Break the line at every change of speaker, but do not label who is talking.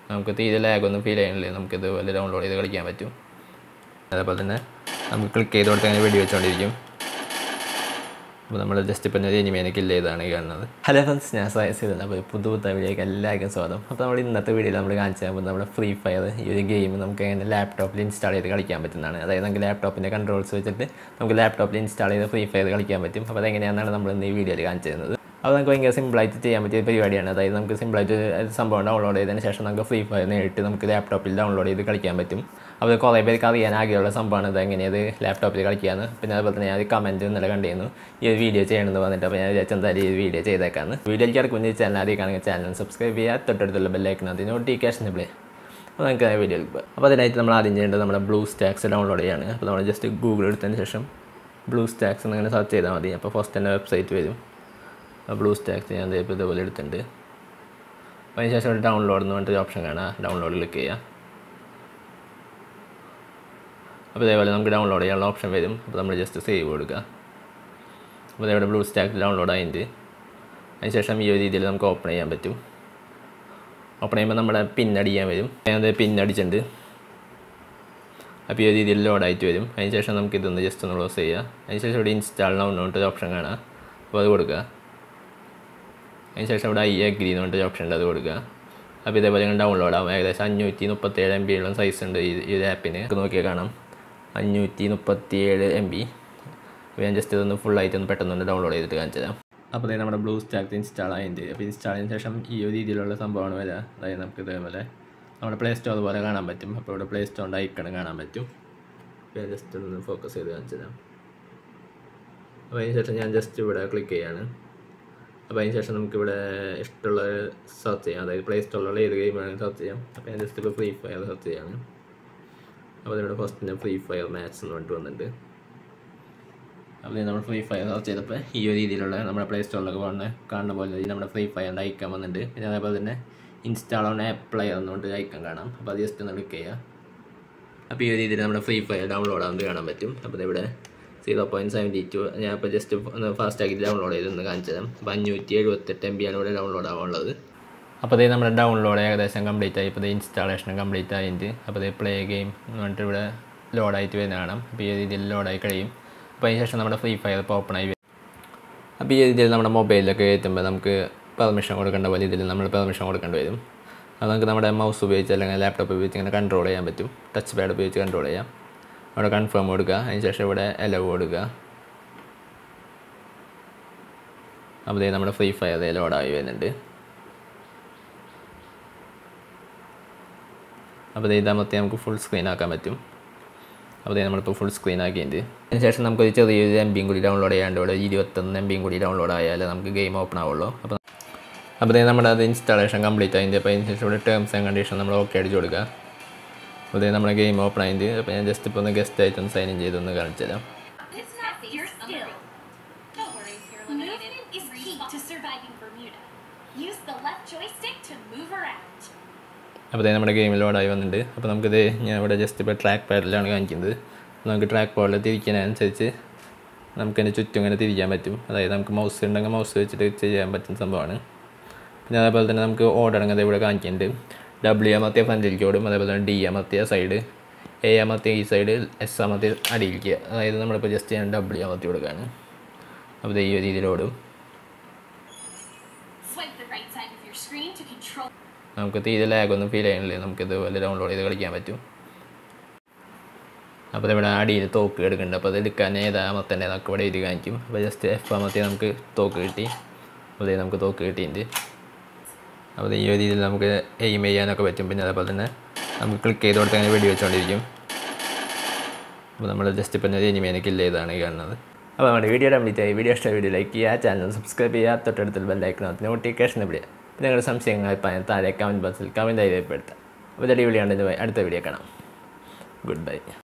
നമുക്ക് തീരെ ലാഗൊന്നും ഫീൽ ചെയ്യണില്ല നമുക്ക് ഇതുപോലെ ഡൗൺലോഡ് ചെയ്ത് കളിക്കാൻ പറ്റും അതേപോലെ തന്നെ നമുക്ക് ക്ലിക്ക് ചെയ്ത് കൊടുത്ത് അങ്ങനെ വെടി വെച്ചുകൊണ്ടിരിക്കും അപ്പോൾ നമ്മൾ ജസ്റ്റ് ഇപ്പം ഒരു എനിമേനെ കില്ല് ചെയ്താണ് ഈ കാണുന്നത് ഹലോ ഫ്രണ്ട്സ് ഞാൻ സയസ് അപ്പോൾ പുതു പുത്ത വീഡിയോക്ക് എല്ലാവർക്കും സ്വാഗതം അപ്പോൾ നമ്മൾ ഇന്നത്തെ വീഡിയോയിൽ നമ്മൾ കാണിച്ചു തരുമ്പോൾ നമ്മുടെ ഫ്രീ ഫയർ ഈ ഒരു ഗെയിം നമുക്ക് എങ്ങനെ ലാപ്ടോപ്പിൽ ഇൻസ്റ്റാൾ ചെയ്ത് കളിക്കാൻ പറ്റുന്നതാണ് അതായത് നമുക്ക് ലാപ്ടോപ്പിൻ്റെ കൺട്രോൾസ് വെച്ചിട്ട് നമുക്ക് ലാപ്ടോപ്പിൽ ഇൻസ്റ്റാൾ ചെയ്ത് ഫ്രീ ഫയർ കളിക്കാൻ പറ്റും അപ്പോൾ അതെങ്ങനെയാണെന്നാണ് നമ്മൾ ഇന്ന് ഈ വീഡിയോയിൽ കാണിച്ചു തരുന്നത് അപ്പോൾ നമുക്ക് ഭയങ്കര സിമ്പിളായിട്ട് ചെയ്യാൻ പറ്റിയ പരിപാടിയാണ് അതായത് നമുക്ക് സിമ്പിളായിട്ട് ഒരു സംഭവം ഡൗൺലോഡ് ചെയ്തതിന് ശേഷം നമുക്ക് ഫ്രീ ഫയർ നേരിട്ട് നമുക്ക് ലാപ്ടോപ്പിൽ ഡൗൺലോഡ് ചെയ്ത് കളിക്കാൻ പറ്റും അപ്പോൾ കുറേ പേർക്ക് അറിയാൻ ആകെയുള്ള സംഭവമാണ് ഇത് എങ്ങനെയത് ലാപ്ടോപ്പിൽ കളിക്കാന്ന് പിന്നെ അതുപോലെ തന്നെ ഞാൻ കമൻറ്റ് ഇന്നലെ കണ്ടിരുന്നു ഈ ഒരു വീഡിയോ ചെയ്യണമെന്ന് പറഞ്ഞിട്ട് അപ്പോൾ ഞാൻ വിചാരിച്ചു എന്തായാലും ഈ വീഡിയോ ചെയ്തേക്കാന്ന് വീഡിയോയിൽ കിടക്കുന്ന ചാനൽ ആദ്യം കാണുന്ന ചാനൽ സബ്സ്ക്രൈബ് ചെയ്യുക തൊട്ടടുത്തുള്ള ബെല്ലൈക്കനകത്ത് നോട്ടിഫിക്കേഷൻ പ്ലേ അപ്പോൾ നമുക്ക് ആ വീഡിയോയിൽ പോകാം അപ്പോൾ അതിനായിട്ട് നമ്മൾ ആദ്യം ചെയ്യേണ്ടത് നമ്മുടെ ബ്ലൂ സ്റ്റാക്സ് ഡൗൺലോഡ് ചെയ്യാണ് അപ്പോൾ നമ്മൾ ജസ്റ്റ് ഗൂഗിൾ എടുത്തതിന് ശേഷം ബ്ലൂ സ്റ്റാക്സ് എന്നിങ്ങനെ സെർച്ച് ചെയ്താൽ മതി അപ്പോൾ ഫസ്റ്റ് തന്നെ വെബ്സൈറ്റ് വരും ബ്ലൂ സ്റ്റാക്സ് ഞാൻ ഇപ്പോൾ ഇതുപോലെ എടുത്തിട്ടുണ്ട് അപ്പോൾ അതിന് ശേഷം ഡൗൺലോഡ് എന്ന് പറഞ്ഞിട്ട് ഓപ്ഷൻ കാണാം ഡൗൺലോഡ് ക്ലിക്ക് ചെയ്യുക അപ്പോൾ ഇതേപോലെ നമുക്ക് ഡൗൺലോഡ് ചെയ്യാനുള്ള ഓപ്ഷൻ വരും അപ്പോൾ നമ്മൾ ജസ്റ്റ് സേവ് കൊടുക്കുക അപ്പോൾ ഇതേപോലെ ബ്ലൂ സ്റ്റാക്ക് ഡൗൺലോഡ് ആയിട്ട് അതിന് ശേഷം ഈ ഒരു രീതിയിൽ നമുക്ക് ഓപ്പൺ ചെയ്യാൻ പറ്റും ഓപ്പൺ ചെയ്യുമ്പോൾ നമ്മുടെ പിൻ അടിക്കാൻ വരും ഞാനത് പിൻ അടിച്ചിട്ടുണ്ട് അപ്പോൾ ഈ ഒരു രീതിയിൽ ലോഡായിട്ട് വരും അതിന് ശേഷം നമുക്ക് ഇതൊന്ന് ജസ്റ്റ് ഒന്ന് ക്ലോസ് ചെയ്യുക അതിന് ശേഷം ഇവിടെ ഇൻസ്റ്റാൾ നൗ എന്ന് പറഞ്ഞിട്ട് ഓപ്ഷൻ കാണാം അപ്പോൾ അത് കൊടുക്കുക അതിന് ശേഷം ഇവിടെ ഐ അഗ്രി എന്ന് പറഞ്ഞിട്ട് ഓപ്ഷൻ ഉണ്ട് അത് കൊടുക്കുക അപ്പോൾ ഇതേപോലെ നിങ്ങൾ ഡൗൺലോഡ് ആവും ഏകദേശം അഞ്ഞൂറ്റി മുപ്പത്തേഴ് എം ബിയുള്ള സൈസ് ഉണ്ട് ഈ ഈ ഒരു ആപ്പിന് നോക്കിയാൽ കാണാം അഞ്ഞൂറ്റി മുപ്പത്തിയേഴ് എം ബി അപ്പോൾ ഞാൻ ജസ്റ്റ് ഇതൊന്ന് ഫുള്ളായിട്ട് ഒന്ന് പെട്ടെന്ന് ഡൗൺലോഡ് ചെയ്തിട്ട് കാണിച്ചു തരാം അപ്പോൾ അതായത് നമ്മുടെ ബ്ലൂ സ്റ്റാക്ക് ഇൻസ്റ്റാൾ ആയിട്ട് അപ്പോൾ ഇൻസ്റ്റാൾ ചെയ്തതിന് ശേഷം ഈ ഒരു രീതിയിലുള്ള സംഭവമാണ് വരിക അതായത് നമുക്ക് ഇതേപോലെ നമ്മുടെ പ്ലേ സ്റ്റോർ പോലെ കാണാൻ പറ്റും അപ്പോൾ ഇവിടെ പ്ലേ സ്റ്റോറിൻ്റെ ഐക്കൺ കാണാൻ പറ്റും അപ്പോൾ ഞാൻ ജസ്റ്റ് ഒന്ന് ഫോക്കസ് ചെയ്ത് കാണിച്ചു തരാം അപ്പോൾ അതിന് ശേഷം ഞാൻ ജസ്റ്റ് ഇവിടെ ക്ലിക്ക് ചെയ്യാണ് അപ്പോൾ അതിന് ശേഷം നമുക്കിവിടെ ഇഷ്ടമുള്ള സെർച്ച് ചെയ്യാം അതായത് പ്ലേ സ്റ്റോറിലുള്ള ഏത് ഗെയിം വേണമെങ്കിലും സെർച്ച് ചെയ്യാം അപ്പോൾ ഞാൻ ജസ്റ്റ് ഇപ്പോൾ ഫ്രീ ഫയർ സെർച്ച് ചെയ്യാണ് അപ്പോൾ ഇവിടെ ഫസ്റ്റിൻ്റെ ഫ്രീ ഫയർ മാച്ച് എന്ന് പറഞ്ഞിട്ട് വന്നിട്ടുണ്ട് അപ്പോൾ നമ്മൾ ഫ്രീ ഫയർ സെർച്ച് ചെയ്തപ്പോൾ ഈ ഒരു രീതിയിലുള്ള നമ്മുടെ പ്ലേ സ്റ്റോറിലൊക്കെ വന്ന് കാണുന്ന പോലെ നമ്മുടെ ഫ്രീ ഫയറിൻ്റെ ഐക്കൺ വന്നിട്ടുണ്ട് പിന്നെ അതേപോലെ തന്നെ ഇൻസ്റ്റാൾ ഓൺ ആപ്പ് പ്ലെയർ എന്നുകൊണ്ട് ഐക്കൺ കാണാം അപ്പോൾ അത് ജസ്റ്റ് ഒന്ന് ക്ലിക്ക് ചെയ്യുക അപ്പോൾ ഈ ഒരു രീതിയിൽ നമ്മുടെ ഫ്രീ ഫയർ ഡൗൺലോഡ് ആവുന്നത് കാണാൻ പറ്റും അപ്പോൾ ഇവിടെ സീറോ പോയിൻറ്റ് സെവൻറ്റി ടു ഞാൻ ഇപ്പോൾ ജസ്റ്റ് ഒന്ന് ഫാസ്റ്റ് ആക്കി ഡൗൺലോഡ് ചെയ്തൊന്ന് കാണിച്ചു തരാം അപ്പോൾ അഞ്ഞൂറ്റി എഴുപത്തെട്ട് എം ബിയാണ് ഇവിടെ ഡൗൺലോഡ് ആവാനുള്ളത് അപ്പോൾ ഇത് നമ്മുടെ ഡൗൺലോഡ് ഏകദേശം കംപ്ലീറ്റ് ആയി ഇപ്പോൾ ഇത് ഇൻസ്റ്റാളേഷൻ കംപ്ലീറ്റ് ആയിട്ട് അപ്പോൾ ഇത് പ്ലേ ഗെയിം എന്ന് പറഞ്ഞിട്ട് ഇവിടെ ലോഡായിട്ട് വരുന്ന കാണാം അപ്പോൾ ഈ രീതിയിൽ ലോഡായി കഴിയും അപ്പോൾ അതിന് ശേഷം നമ്മുടെ ഫ്രീ ഫയർ ഇപ്പോൾ ഓപ്പൺ ആയി വരും അപ്പോൾ ഈ രീതിയിൽ നമ്മുടെ മൊബൈലിലൊക്കെ കയറ്റുമ്പോൾ നമുക്ക് പെർമിഷൻ കൊടുക്കേണ്ട പോലെ ഇതിൽ നമ്മൾ പെർമിഷൻ കൊടുക്കേണ്ടി വരും അത് നമുക്ക് നമ്മുടെ മൗസ് ഉപയോഗിച്ച് അല്ലെങ്കിൽ ലാപ്ടോപ്പ് ഉപയോഗിച്ച് ഇങ്ങനെ കൺട്രോൾ ചെയ്യാൻ പറ്റും ടച്ച് പാഡ് ഉപയോഗിച്ച് കൺട്രോൾ ചെയ്യാം അവിടെ കൺഫേം കൊടുക്കുക അതിന് ശേഷം ഇവിടെ എലവ് കൊടുക്കുക അപ്പോൾ ഇതേ നമ്മുടെ ഫ്രീ ഫയർ ലോഡായി വരുന്നുണ്ട് അപ്പോൾ ഇതാമത്തെ നമുക്ക് ഫുൾ സ്ക്രീൻ ആക്കാൻ പറ്റും അപ്പോൾ ഇതേ നമ്മളിപ്പോൾ ഫുൾ സ്ക്രീൻ ആക്കിയിട്ടുണ്ട് അതിന് ശേഷം നമുക്കൊരു ചെറിയൊരു എം ബിയും കൂടി ഡൗൺലോഡ് ചെയ്യാണ്ട് ഇവിടെ ഇരുപത്തൊന്ന് എം ബിയും കൂടി ഡൗൺലോഡ് ആയാലേ നമുക്ക് ഗെയിം ഓപ്പൺ ആവുള്ളൂ അപ്പോൾ അപ്പോൾ ഇതേ നമ്മുടെ അത് ഇൻസ്റ്റാളേഷൻ കംപ്ലീറ്റ് ആയിട്ട് അപ്പോൾ അതിന് ശേഷം ഇവിടെ ടേംസ് ആൻഡ് കണ്ടീഷൻ നമ്മൾ ഓക്കെ അടിച്ച് കൊടുക്കുക അപ്പോൾ ഇതേ നമ്മുടെ ഗെയിം ഓപ്പൺ ആയിട്ട് അപ്പോൾ ഞാൻ ജസ്റ്റ് ഇപ്പോൾ ഒന്ന് ഗസ്റ്റ് ആയിട്ട് ഒന്ന് സൈൻ ഇൻ ചെയ്തൊന്ന് കാണിച്ചു തരാം
It's not your skill.
Don't worry if you're eliminated.
Movement is key to surviving Bermuda. Use the left joystick to move around.
അപ്പോൾ ഇതേ നമ്മുടെ ഗെയിം ലോഡായി വന്നിട്ടുണ്ട് അപ്പോൾ നമുക്കിത് ഞാൻ ഇവിടെ ജസ്റ്റ് ഇപ്പോൾ ട്രാക്ക് പാഡിലാണ് കാണിക്കുന്നത് അപ്പോൾ നമുക്ക് ട്രാക്ക് പാഡിൽ തിരിക്കുന്നതനുസരിച്ച് നമുക്കതിൻ്റെ ചുറ്റും ഇങ്ങനെ തിരിക്കാൻ പറ്റും അതായത് നമുക്ക് മൗസ് ഉണ്ടെങ്കിൽ മൗസ് വെച്ചിട്ട് ചെയ്യാൻ പറ്റുന്ന സംഭവമാണ് പിന്നെ അതേപോലെ തന്നെ നമുക്ക് ഓർഡർ അങ്ങനെ ഇവിടെ കാണിക്കുന്നുണ്ട് ഡബ്ല്യു അമർത്തിയ ഫ്രണ്ടിലേക്ക് ഓടും അതേപോലെ തന്നെ ഡി അമർത്തിയ സൈഡ് എ അമർത്തിയ ഈ സൈഡ് എസ് അമർത്തിയ അടിയിലേക്ക് അതായത് നമ്മളിപ്പോൾ ജസ്റ്റ് ഞാൻ ഡബ്ല്യു അമർത്തി കൊടുക്കുകയാണ് അപ്പോൾ ഇത് ഈ ഒരു രീതിയിൽ ഓടും
Swipe the right side of your screen to control.
നമുക്ക് തീരെ ലാഗൊന്നും ഫീൽ ചെയ്യണില്ല നമുക്ക് ഇതുപോലെ ഡൗൺലോഡ് ചെയ്ത് കളിക്കാൻ പറ്റും അപ്പോൾ ഇവിടെ അടിയിൽ തോക്ക് എടുക്കുന്നുണ്ട് അപ്പോൾ അത് എടുക്കാൻ ഏതാ അമർത്തന്നെ നമുക്ക് ഇവിടെ എഴുതി കാണിക്കും അപ്പോൾ ജസ്റ്റ് എഫ് അമർത്തി നമുക്ക് തോക്ക് കിട്ടി അപ്പോൾ ദേ നമുക്ക് തോക്ക് കിട്ടിയിട്ടുണ്ട് അപ്പോൾ ഈ ഒരു രീതിയിൽ നമുക്ക് എയിം ചെയ്യാനൊക്കെ പറ്റും പിന്നെ അതേപോലെ തന്നെ നമുക്ക് ക്ലിക്ക് ചെയ്ത് കൊടുത്ത് അങ്ങനെ വെടി വെച്ചുകൊണ്ടിരിക്കും അപ്പോൾ നമ്മൾ ജസ്റ്റ് ഇപ്പം ഒരു എനിമേനെ കില്ല് ചെയ്താണ് ഈ കാണുന്നത് അപ്പോൾ നമ്മുടെ വീഡിയോ കംപ്ലീറ്റ് ആയി വീഡിയോ ഇഷ്ടമായ വീഡിയോ ലൈക്ക് ചെയ്യുക ചാനൽ സബ്സ്ക്രൈബ് ചെയ്യുക തൊട്ടടുത്തുള്ള ബെല്ലൈക്കനകത്ത് നോട്ടിഫിക്കേഷൻ ഇവിടെ പിന്നെ നിങ്ങളുടെ സംശയങ്ങൾ ഇപ്പം താഴെ കമൻറ്റ് ബോക്സിൽ കമൻറ്റായി രേഖപ്പെടുത്താം അപ്പോൾ ഇതടി വീഡിയോ അടുത്ത വീഡിയോ കാണാം ഗുഡ് ബൈ